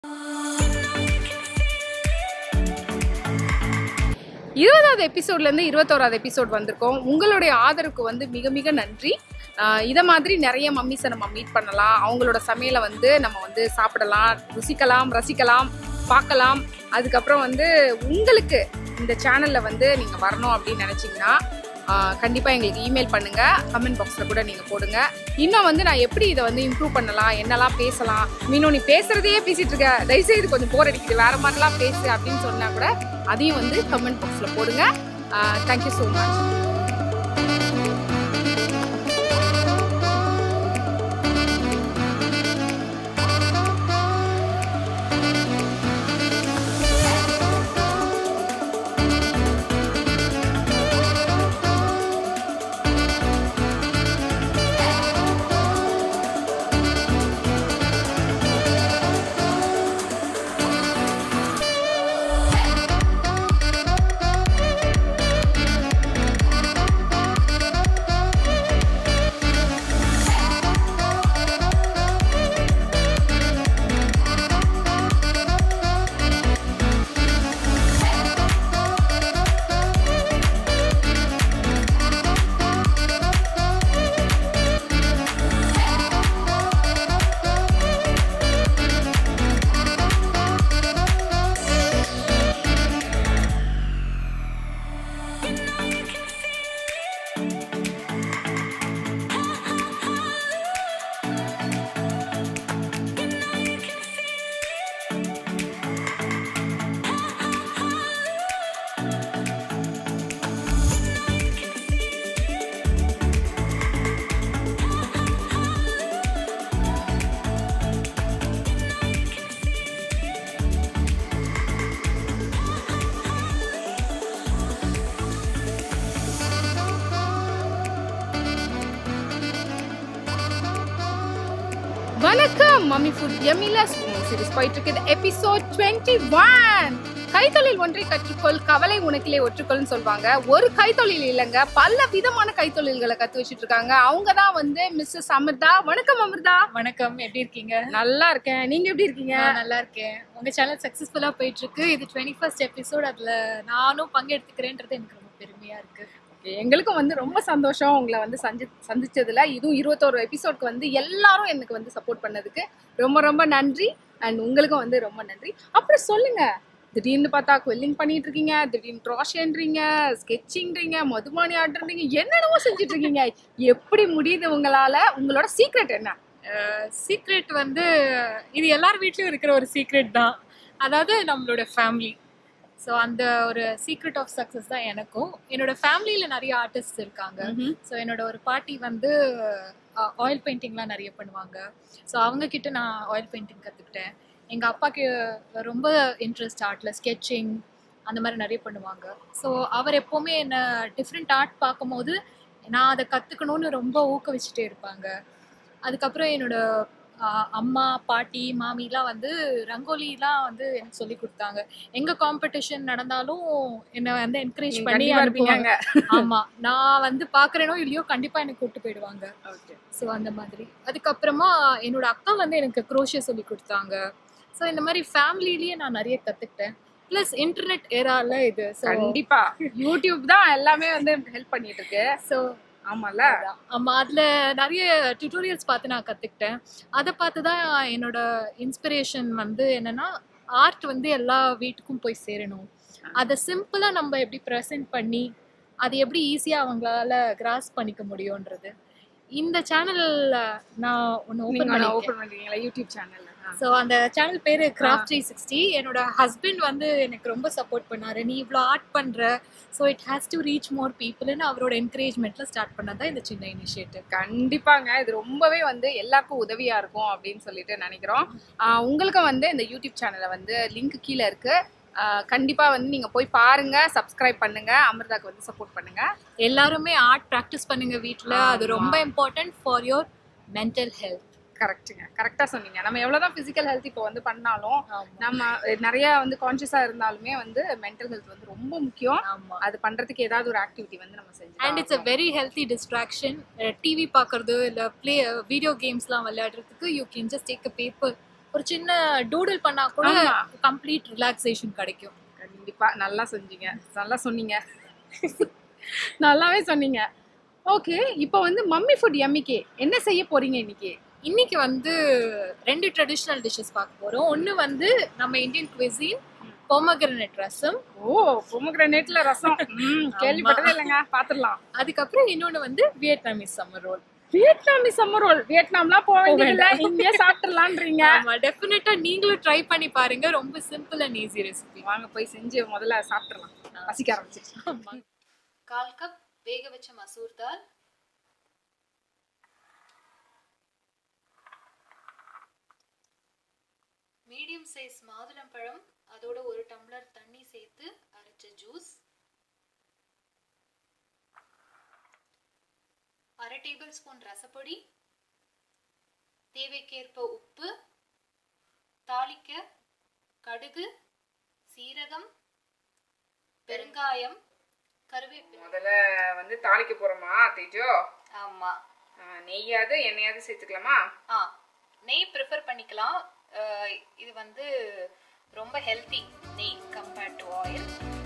இருபதாவது எபிசோட்லேருந்து இருபத்தோராவது எபிசோட் வந்திருக்கோம் உங்களுடைய ஆதரவுக்கு வந்து மிக மிக நன்றி ஆஹ் இதை மாதிரி நிறைய மம்மிஸை நம்ம மீட் பண்ணலாம் அவங்களோட சமையலை வந்து நம்ம வந்து சாப்பிடலாம் ருசிக்கலாம் ரசிக்கலாம் பார்க்கலாம் அதுக்கப்புறம் வந்து உங்களுக்கு இந்த சேனலில் வந்து நீங்கள் வரணும் அப்படின்னு நினச்சிங்கன்னா கண்டிப்பாக எங்களுக்கு இமெயில் பண்ணுங்கள் கமெண்ட் பாக்ஸில் கூட நீங்கள் போடுங்க இன்னும் வந்து நான் எப்படி இதை வந்து இம்ப்ரூவ் பண்ணலாம் என்னெல்லாம் பேசலாம் மீனும் நீ பேசுகிறதையே பேசிகிட்டு இருக்க தயவுசெய்து கொஞ்சம் போர் அடிக்குது வேறு மாதிரிலாம் பேசு அப்படின்னு சொன்னால் கூட அதையும் வந்து கமெண்ட் பாக்ஸில் போடுங்க தேங்க்யூ ஸோ மச் வணக்கம் மம்மி ஃபுட் எமிலா ஸ்பூன் சீரிஸ் போயிட்டு இருக்குது எபிசோட் டுவெண்ட்டி ஒன் கைத்தொழில் ஒன்றை கற்றுக்கொள் கவலை உனக்கிலே ஒற்றுக்கொள்னு சொல்லுவாங்க ஒரு கைத்தொழில் இல்லைங்க பல விதமான கைத்தொழில்களை கத்து வச்சுட்டு இருக்காங்க அவங்க தான் வந்து மிஸ்ஸஸ் அமிர்தா வணக்கம் அமிர்தா வணக்கம் எப்படி இருக்கீங்க நல்லா இருக்கேன் நீங்க எப்படி இருக்கீங்க நான் நல்லா இருக்கேன் உங்க சேனல் சக்சஸ்ஃபுல்லா போயிட்டு இருக்கு இது டுவெண்ட்டி ஃபர்ஸ்ட் எபிசோட் அதுல நானும் பங்கெடுத்துக்கிறேன்றது எனக்கு ரொம்ப பெருமையா இருக்கு Okay, எங்களுக்கும் வந்து ரொம்ப சந்தோஷம் உங்களை வந்து சந்தி சந்திச்சதுல இதுவும் இருபத்தோரு எபிசோட்க்கு வந்து எல்லாரும் எனக்கு வந்து சப்போர்ட் பண்ணதுக்கு ரொம்ப ரொம்ப நன்றி அண்ட் உங்களுக்கும் வந்து ரொம்ப நன்றி அப்புறம் சொல்லுங்க திடீர்னு பார்த்தா குவெல்லிங் பண்ணிட்டு இருக்கீங்க திடீர்னு க்ராஷேன்றீங்க ஸ்கெட்சிங்றீங்க மதுபானி ஆடுறீங்க என்னென்னவோ செஞ்சுட்டு இருக்கீங்க எப்படி முடியுது உங்களால உங்களோட சீக்ரெட் என்ன சீக்ரெட் வந்து இது எல்லார் வீட்லயும் இருக்கிற ஒரு சீக்ரெட் தான் அதாவது நம்மளோட ஃபேமிலி ஸோ அந்த ஒரு சீக்ரெட் ஆஃப் சக்ஸஸ் தான் எனக்கும் என்னோட ஃபேமிலியில் நிறைய ஆர்டிஸ்ட் இருக்காங்க ஸோ என்னோட ஒரு பாட்டி வந்து ஆயில் பெயிண்டிங்லாம் நிறைய பண்ணுவாங்க ஸோ அவங்க கிட்ட நான் ஆயில் பெயிண்டிங் கற்றுக்கிட்டேன் எங்கள் அப்பாக்கு ரொம்ப இன்ட்ரெஸ்ட் ஆர்ட்டில் ஸ்கெட்சிங் அந்த மாதிரி நிறைய பண்ணுவாங்க ஸோ அவர் எப்போவுமே என்னை டிஃப்ரெண்ட் ஆர்ட் பார்க்கும்போது நான் அதை கற்றுக்கணும்னு ரொம்ப ஊக்குவிச்சுட்டே இருப்பாங்க அதுக்கப்புறம் என்னோட ஆஹ், அம்மா பாட்டி மாமிலாம் வந்து ரங்கோலிலாம் வந்து எனக்கு சொல்லி கொடுத்தாங்க எங்க காம்படிஷன் நடந்தாலும் என்னை வந்து என்கரேஜ் நீங்க பண்ணி கண்டிப்பா அனுப்புவாங்க இருப்பீங்க ஆமா நான் வந்து பாக்குறேனோ இல்லையோ கண்டிப்பா எனக்கு கூட்டு போயிடுவாங்க ஸோ அந்த மாதிரி அதுக்கப்புறமா என்னோட அக்கா வந்து எனக்கு குரோஷியா சொல்லி கொடுத்தாங்க ஸோ இந்த மாதிரி ஃபேமிலிலேயே நான் நிறைய கத்துக்கிட்டேன் ப்ளஸ் இன்டர்நெட் ஏரால இது ஸோ கண்டிப்பா யூடியூப் தான் எல்லாமே வந்து ஹெல்ப் பண்ணிட்டு இருக்கு ஸோ ஆமால ஆமா அதுல நிறைய டியூட்டோரியல்ஸ் பார்த்து நான் கத்துக்கிட்டேன் அதை பார்த்து தான் என்னோட இன்ஸ்பிரேஷன் வந்து என்னன்னா ஆர்ட் வந்து எல்லா வீட்டுக்கும் போய் சேரணும் அதை சிம்பிளா நம்ம எப்படி ப்ரெசென்ட் பண்ணி அது எப்படி ஈஸியா அவங்களால கிராஸ் பண்ணிக்க முடியும்ன்றது இந்த சேனல்ல நான் ஒன்று ஓப்பன் நீங்க பண்ணி ஓபன் பண்ணிருக்கீங்களா யூடியூப் சேனல்ல ஸோ அந்த சேனல் பேரு கிராஃப்ட் த்ரீ சிக்ஸ்டி என்னோட ஹஸ்பண்ட் வந்து எனக்கு ரொம்ப சப்போர்ட் பண்ணாரு நீ இவ்வளோ ஆர்ட் பண்ற so it has to reach more பீப்புள்னு அவரோட என்கரேஜ்மெண்ட்ல ஸ்டார்ட் பண்ணதான் இந்த சின்ன இனிஷியேட்டிவ் கண்டிப்பாங்க இது ரொம்பவே வந்து எல்லாருக்கும் உதவியா இருக்கும் அப்படின்னு சொல்லிட்டு நினைக்கிறோம் ஆஹ் உங்களுக்கும் வந்து இந்த யூடியூப் சேனலை வந்து லிங்க் கீழே இருக்கு ஆஹ் கண்டிப்பா வந்து நீங்க போய் பாருங்க சப்ஸ்கிரைப் பண்ணுங்க அமிர்தாக்கு வந்து சப்போர்ட் பண்ணுங்க எல்லாருமே ஆர்ட் ப்ராக்டிஸ் பண்ணுங்க வீட்டில் அது ஆமா. ரொம்ப important for your mental health கரெக்ட்டுங்க கரெக்டா சொன்னீங்க நம்ம எவ்வளவுதான் பிசிக்கல் ஹெல்த் இப்போ வந்து பண்ணாலும் நம்ம நிறைய வந்து கான்சியஸா இருந்தாலுமே வந்து மென்டல் ஹெல்த் வந்து ரொம்ப முக்கியம் ஆமா அது பண்றதுக்கு ஏதாவது ஒரு ஆக்டிவிட்டி வந்து நம்ம செஞ்சு and it's a very healthy distraction TV பார்க்கறது இல்லை ப்ளே வீடியோ கேம்ஸ்லாம் விளையாடுறதுக்கு you can just take a paper ஒரு சின்ன டூடில் பண்ணா கூட ஆமா. கம்ப்ளீட் ரிலாக்ஸேஷன் கிடைக்கும் கண்டிப்பா நல்லா செஞ்சீங்க நல்லா சொன்னீங்க நல்லாவே சொன்னீங்க ஓகே இப்போ வந்து மம்மி ஃபுட் எம்மிக்கே என்ன செய்ய போறீங்க இன்னைக்கு இன்னைக்கு வந்து ரெண்டு ட்ரெடிஷ்னல் டிஷ்ஷஸ் பார்க்க போறோம் ஒன்று வந்து நம்ம இந்தியன் குவிசின் பொமக்ரனட் ரசம் ஓ பொமக்ரனேட்ல ரசம் ம், கேள்விப்பட்டதே இல்லைங்க பாத்துடலாம் அதுக்கப்புறம் இன்னொன்று வந்து Vietnamese summer roll Vietnamese summer roll வியட்நாம்லாம் போக வேண்டியதில்ல வேண்டாம். இங்கே சாப்பிட்டுலான்றீங்க ஆமா டெஃபினட்டா நீங்களும் ட்ரை பண்ணி பாருங்க ரொம்ப சிம்பிள் அண்ட் ஈஸி ரெசிபி வாங்க போய் செஞ்சு முதல்ல சாப்பிட்டுறலாம் பசிக்க ஆரம்பிச்சிச்சு கால் கப் வேக வச்ச மசூர் தால் மீடியம் சைஸ் மாதுளம்பழம் அதோட ஒரு டம்ளர் தண்ணி சேர்த்து அரைச்ச ஜூஸ் அரை டேபிள் ஸ்பூன் ரசப்பொடி தேவைக்கேற்ப உப்பு தாளிக்க கடுகு சீரகம் பெருங்காயம் கருவேப்பிலை முதல்ல வந்து தாளிக்க போறோமா தேஜோ ஆமா ஆ, நெய்யாவது எண்ணெயாவது சேர்த்துக்கலாமா ஆ நெய் ப்ரிஃபர் பண்ணிக்கலாம் அஹ், இது வந்து ரொம்ப ஹெல்த்தி நெய் கம்பேர்ட் டு ஆயில்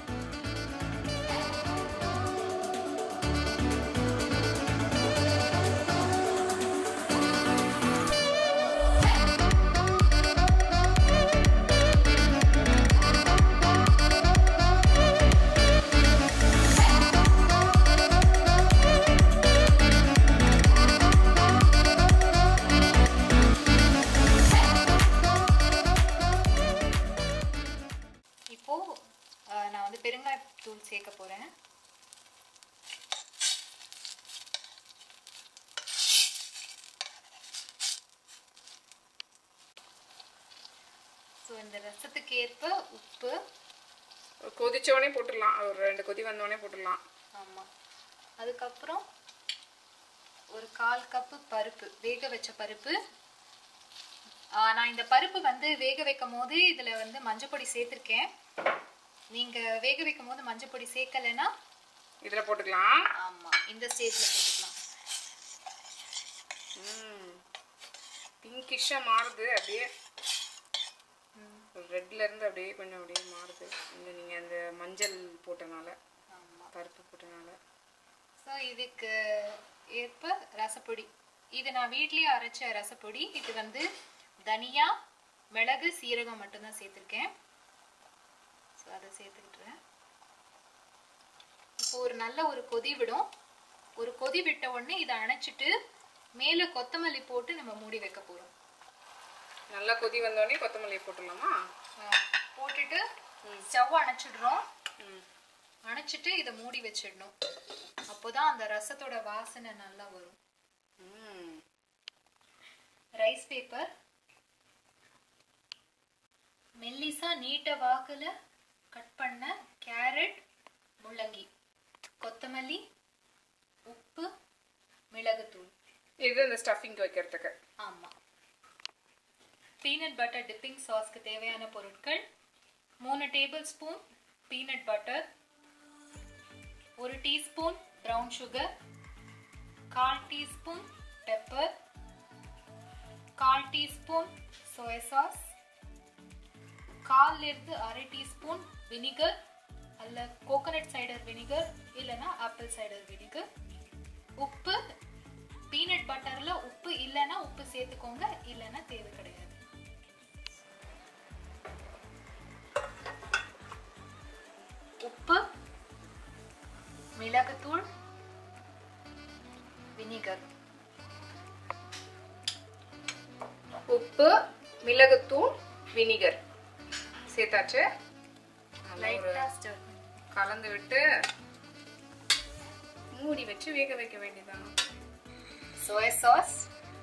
இப்போ அஹ், நான் வந்து பெருங்காயத்தூள் சேர்க்க போறேன் ஸோ இந்த ரசத்துக்கு ஏற்ப உப்பு கொதிச்ச உடனே போட்டுடலாம் ஒரு ரெண்டு கொதி வந்த உடனே போட்டுடலாம் ஆமாம் அதுக்கப்புறம் ஒரு கால் கப்பு பருப்பு வேக வச்ச பருப்பு ஆ, நான் இந்த பருப்பு வந்து வேக வைக்கும் போது இதில் வந்து மஞ்சப்பொடி சேர்த்துருக்கேன் நீங்கள் வேக வைக்கும் போது மஞ்சப்பொடி சேர்க்கலைன்னா இதில் போட்டுக்கலாம் ஆமாம் இந்த ஸ்டேஜில் போட்டுக்கலாம் பிங்கிஷாக மாறுது அப்படியே ரெட்ல இருந்து அப்படியே கொஞ்சம் அப்படியே மாறுது இந்த நீங்கள் அந்த மஞ்சள் போட்டனால ஆமாம் பருப்பு போட்டனால ஸோ இதுக்கு ஏற்ப ரசப்பொடி இது நான் வீட்லயே அரைச்ச ரசப்பொடி இது வந்து தனியா மிளகு சீரகம் மட்டும்தான் சேர்த்துருக்கேன் ஸோ அதை சேர்த்துக்கிட்டுறேன் இப்போ ஒரு நல்ல ஒரு கொதி விடும் ஒரு கொதி விட்ட உடனே இதை அணைச்சிட்டு மேலே கொத்தமல்லி போட்டு நம்ம மூடி வைக்க போகிறோம் நல்லா கொதி வந்தோடனே கொத்தமல்லி போட்டுடலாமா போட்டுட்டு ஸ்டவ் அணைச்சிடுறோம் ம் அணைச்சிட்டு இதை மூடி வச்சிடணும் அப்போதான் அந்த ரசத்தோட வாசனை நல்லா வரும் ம் ரைஸ் பேப்பர் மெல்லிசா நீட்ட வாக்குல கட் பண்ண கேரட் முள்ளங்கி கொத்தமல்லி உப்பு மிளகுத்தூள் இது இந்த ஸ்டஃபிங்க்கு வைக்கிறதுக்கு ஆமா பீனட் பட்டர் டிப்பிங் சாஸ்க்கு தேவையான பொருட்கள் மூணு டேபிள் ஸ்பூன் பீனட் பட்டர் ஒரு டீஸ்பூன் ப்ரௌன் சுகர் கால் டீஸ்பூன் பெப்பர் கால் டீஸ்பூன் சோயா சாஸ் கால்ல இருந்து அரை டீஸ்பூன் வினிகர் அல்ல கோகனட் சைடர் வினிகர் இல்லைன்னா ஆப்பிள் சைடர் வினிகர் உப்பு பீனட் பட்டர்ல உப்பு இல்லைன்னா உப்பு சேர்த்துக்கோங்க இல்லைன்னா தேவை கிடையாது உப்பு மிளகுத்தூள் வினிகர் உப்பு மிளகுத்தூள் வினிகர் சேர்த்தாச்சு நல்லா ஒரு லைட்டா ஸ்டர் கலந்து விட்டு மூடி வச்சு வேக வைக்க வேண்டியதான் soya sauce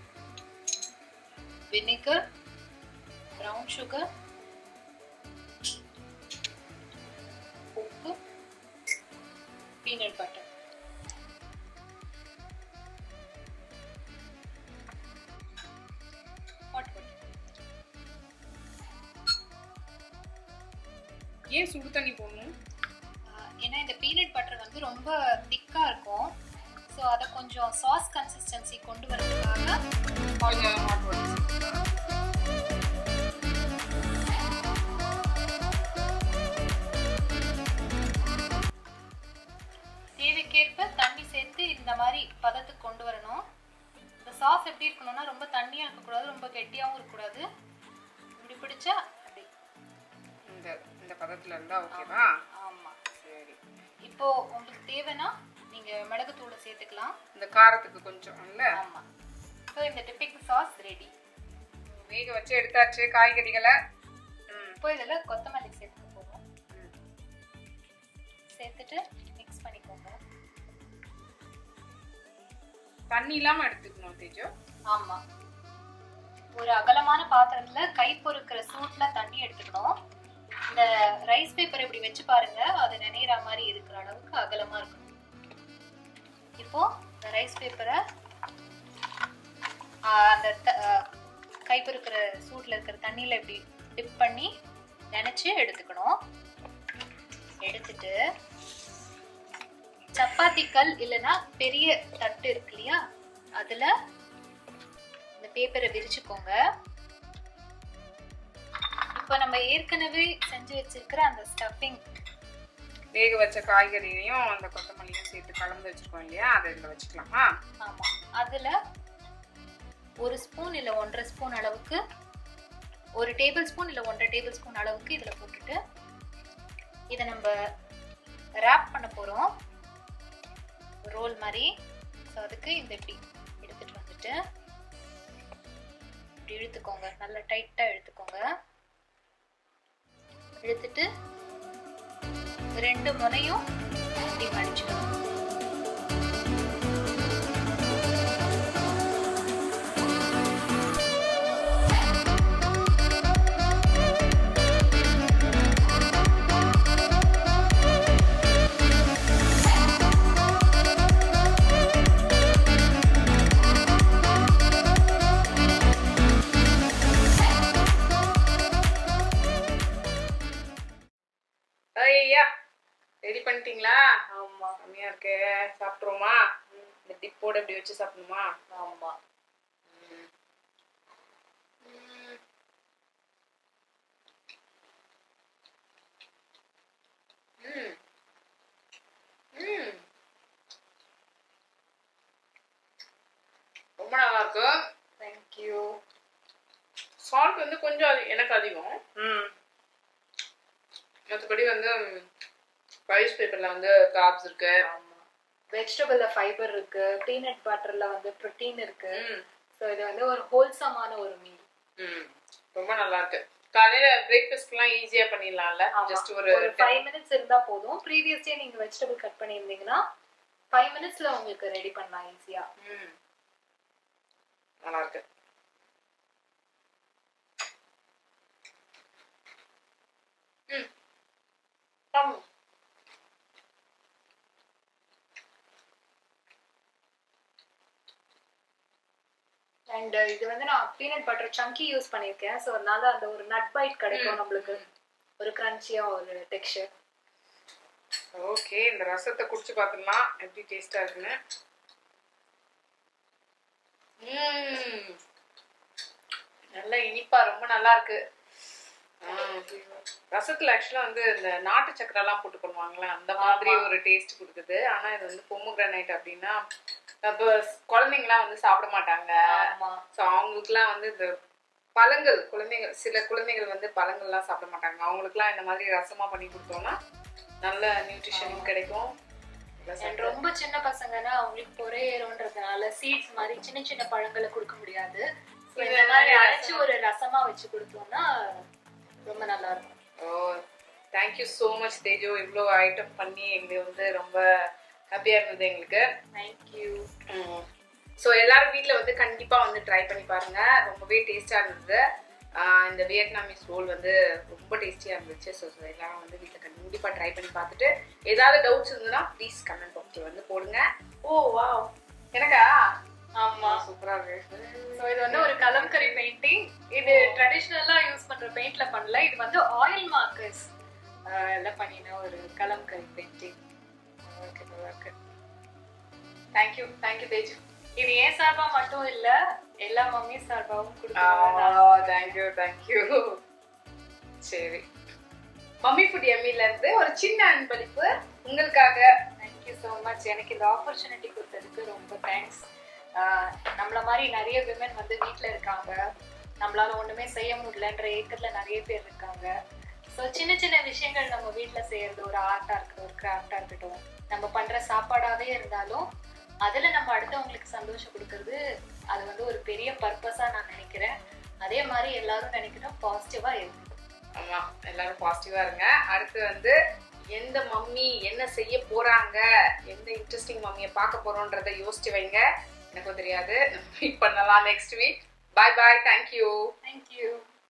vinegar brown sugar உப்பு பீனட் பட்டர் ஹாட் வாட்டர் ஏன் சுடு தண்ணி போடணும் ஏன்னா இந்த பீனட் பட்டர் வந்து ரொம்ப திக்கா இருக்கும் ஸோ அதை கொஞ்சம் சாஸ் கன்சிஸ்டன்சி கொண்டு வரதுக்காக கொஞ்சம் ஹாட் வாட்டர் எப்படி இருக்கணும்னா ரொம்ப தண்ணியா இருக்கக்கூடாது ரொம்ப கெட்டியாவும் இருக்கக்கூடாது இப்படி பிடிச்சா அப்படி இந்த இந்த பதத்துல இருந்தா ஓகேவா ஆமா சரி இப்போ உங்களுக்கு தேவைன்னா நீங்க மிளகுத்தூளை சேர்த்துக்கலாம் இந்த காரத்துக்கு கொஞ்சம் இல்ல ஆமா ஸோ இந்த டிப்பிங் சாஸ் ரெடி வேக வச்சு எடுத்தாச்சு காய்கறிகளை ம், இப்போ இதில் கொத்தமல்லி சேர்த்துக்க போகிறோம் ம். சேர்த்துட்டு மிக்ஸ் பண்ணிக்கோங்க தண்ணி இல்லாம எடுத்துக்கணும் தேஜோ ஆமா ஒரு அகலமான பாத்திரத்துல கை பொறுக்கிற சூட்ல தண்ணி எடுத்துக்கணும் இந்த ரைஸ் பேப்பர் இப்படி வச்சு பாருங்க அது நினைகிற மாதிரி இருக்கிற அளவுக்கு அகலமா இருக்கணும் இப்போ இந்த ரைஸ் பேப்பரை அந்த த- ஆ, கை பொறுக்கிற சூட்ல இருக்கிற தண்ணியில இப்படி டிப் பண்ணி நினைச்சு எடுத்துக்கணும் எடுத்துட்டு சப்பாத்தி கல் இல்லைன்னா பெரிய தட்டு இருக்கு இல்லையா அதுல இந்த பேப்பரை விரிச்சுக்கோங்க இப்போ நம்ம ஏற்கனவே செஞ்சு வச்சிருக்கிற அந்த ஸ்டஃபிங் வேக வச்ச காய்கறியையும் அந்த கொத்தமல்லியும் சேர்த்து கலந்து வச்சிருக்கோம் இல்லையா அதை இதுல வச்சுக்கலாமா ஆமா அதுல ஒரு ஸ்பூன் இல்ல ஒன்றரை ஸ்பூன் அளவுக்கு ஒரு டேபிள் ஸ்பூன் இல்ல ஒன்றரை டேபிள் ஸ்பூன் அளவுக்கு இதுல போட்டுட்டு இதை நம்ம ரேப் பண்ண போறோம் ரோல் மாதிரி ஸோ அதுக்கு இந்த இப்படி எடுத்துட்டு வந்துட்டு இப்படி இழுத்துக்கோங்க நல்லா டைட்டா இழுத்துக்கோங்க இழுத்துட்டு ரெண்டு முனையும் இப்படி மடிச்சிடணும் ஐயா ரெடி பண்ணிட்டீங்களா ஆமா செம்மையா இருக்கு சாப்பிட்ருவோமா இந்த டிப்போட இப்படி வச்சு சாப்பிடணுமா ஆமா ம் ம் ரொம்ப நல்லா இருக்கு தேங்க்யூ சால்ட் வந்து கொஞ்சம் அதி- எனக்கு அதிகம் ம் மற்றபடி வந்து ரைஸ் பேப்பர்ல வந்து காப்ஸ் இருக்கு ஆமா வெஜிடபிள்ல ஃபைபர் இருக்கு பீனட் பட்டர்ல வந்து ப்ரோட்டீன் இருக்கு ம் ஸோ இது வந்து ஒரு ஹோல்சமான ஒரு மீல் ம் ரொம்ப நல்லா இருக்கு காலையில பிரேக்ஃபாஸ்ட்லாம் ஈஸியா பண்ணிடலாம்ல ஜஸ்ட் ஒரு ஒரு ஃபைவ் மினிட்ஸ் இருந்தா போதும் ப்ரீவியஸ் டே நீங்க வெஜிடபிள் கட் பண்ணியிருந்தீங்கன்னா ஃபைவ் மினிட்ஸ்ல உங்களுக்கு ரெடி பண்ணலாம் ஈஸியா ம் நல்லா இருக்கு ம் ஆமாம் அண்ட் இது வந்து நான் பீனட் பட்டர் சங்கி யூஸ் பண்ணியிருக்கேன் ஸோ அதனால அந்த ஒரு நட் பைட் கிடைக்கும் நம்மளுக்கு ஒரு கிரன்ச்சியா ஒரு டெக்ஸ்சர் ஓகே இந்த ரசத்தை குடிச்சு பார்த்துடலாம் எப்படி டேஸ்டா இருக்குன்னு ம் நல்ல இனிப்பா ரொம்ப நல்லா இருக்கு ஆ, ரசத்துல ஆக்சுவலா வந்து இந்த நாட்டு சக்கரை எல்லாம் போட்டு பண்ணுவாங்களே அந்த மாதிரி ஒரு டேஸ்ட் கொடுக்குது ஆனா இது வந்து பொமுகிரானைட் அப்படின்னா அப்போ குழந்தைங்கலாம் வந்து சாப்பிட மாட்டாங்க ஆமா ஸோ அவங்களுக்குலாம் வந்து இந்த பழங்கள் குழந்தைகள் சில குழந்தைகள் வந்து பழங்கள்லாம் சாப்பிட மாட்டாங்க அவங்களுக்குலாம் இந்த மாதிரி ரசமா பண்ணி கொடுத்தோம்னா நல்ல நியூட்ரிஷனும் கிடைக்கும் நல்லா And சாப்பிட- ரொம்ப சின்ன பசங்கன்னா அவங்களுக்கு பொறையேறும்ன்றதுனால சீட்ஸ் மாதிரி சின்ன சின்ன பழங்களை கொடுக்க முடியாது So, இது இந்த மாதிரி ரசம். அரைச்சு ஒரு ரசமா வச்சு கொடுத்தோம்னா ரொம்ப நல்லா இருக்கும் oh thank you so much Tejo இவ்வளோ ஐட்டம் பண்ணி எங்களுக்கு வந்து ரொம்ப ஹாப்பியாக இருந்தது எங்களுக்கு தேங்க்யூ ஸோ எல்லாரும் வீட்டில் வந்து கண்டிப்பாக வந்து ட்ரை பண்ணி பாருங்க ரொம்பவே டேஸ்டாக இருந்தது ஆஹ் இந்த வியட்நாமீஸ் ரோல் வந்து ரொம்ப டேஸ்டியாக இருந்துச்சு ஸோ எல்லாரும் வந்து வீட்டில் கண்டிப்பாக ட்ரை பண்ணி பார்த்துட்டு ஏதாவது டவுட்ஸ் இருந்ததுன்னா ப்ளீஸ் கமெண்ட் பாக்ஸில் வந்து போடுங்க ஓ வா எனக்கா ஆமா சூப்பராக இருக்கு ஸோ இது வந்து ஒரு கலம்கரி பெயிண்டிங் இது ட்ரெடிஷ்னலா யூஸ் பண்ற பெயிண்ட்ல பண்ணல இது வந்து ஆயில் மார்க்கர்ஸ் எல்லாம் பண்ணின ஒரு கலம்கரி பெயிண்டிங் ஓகே நல்லா இருக்கு தேங்க்யூ தேங்க்யூ தேஜு இது ஏன் சார்பா மட்டும் இல்ல எல்லா மம்மி சார்பாவும் கொடுக்குறாங்க தேங்க்யூ தேங்க்யூ சரி மம்மி ஃபுட் எம்மில இருந்து ஒரு சின்ன அன்பளிப்பு உங்களுக்காக தேங்க்யூ ஸோ மச் எனக்கு இந்த ஆப்பர்ச்சுனிட்டி கொடுத்ததுக்கு ரொம்ப தேங்க்ஸ் ஆஹ் நம்மள மாதிரி நிறைய விமன் வந்து வீட்ல இருக்காங்க நம்மளால ஒண்ணுமே செய்ய முடியலன்ற ஏக்கத்துல நிறைய பேர் இருக்காங்க ஸோ சின்ன சின்ன விஷயங்கள் நம்ம வீட்ல செய்யறது ஒரு ஆர்ட்டா இருக்கட்டும் ஒரு கிராஃப்டா இருக்கட்டும் நம்ம பண்ற சாப்பாடாவே இருந்தாலும் அதுல நம்ம அடுத்தவங்களுக்கு சந்தோஷம் கொடுக்கறது அது வந்து ஒரு பெரிய பர்பஸா நான் நினைக்கிறேன் அதே மாதிரி எல்லாரும் நினைக்கிறோம் பாசிட்டிவா இருக்கு ஆமா எல்லாரும் பாசிட்டிவா இருங்க அடுத்து வந்து எந்த மம்மி என்ன செய்ய போறாங்க எந்த இன்ட்ரெஸ்டிங் மம்மியை பார்க்க போறோன்றதை யோசிச்சு வைங்க எனக்கும் தெரியாது மீட் பண்ணலாம் next week bye bye thank you thank you